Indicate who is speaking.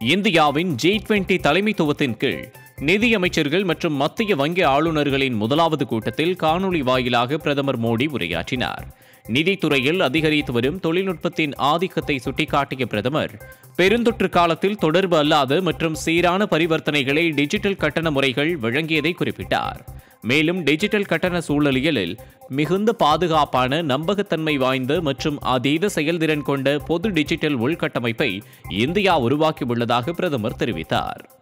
Speaker 1: இந்தியாவின் G twenty தலைமைத்துவத்தின் கீழ் நிதியமைச்சர்கள் மற்றும் மத்திய வங்கி ஆளுநர்களின் முதலாவது கூட்டத்தில் காணொலி வாயிலாக பிரதமர் மோடி உரையாற்றினார் நிதித்துறையில் அதிகரித்து வரும் தொழில்நுட்பத்தின் ஆதிக்கத்தை சுட்டிக்காட்டிய பிரதமர் பெருந்தொற்று காலத்தில் தொடர்பு அல்லாத மற்றும் சீரான பரிவர்த்தனைகளை டிஜிட்டல் கட்டண முறைகள் வழங்கியதை குறிப்பிட்டார் மேலும் டிஜிட்டல் கட்டண சூழலியலில் மிகுந்த பாதுகாப்பான நம்பகத்தன்மை வாய்ந்த மற்றும் அதீத செயல்திறன் கொண்ட பொது டிஜிட்டல் உள்கட்டமைப்பை இந்தியா உருவாக்கியுள்ளதாக பிரதமர் தெரிவித்தார்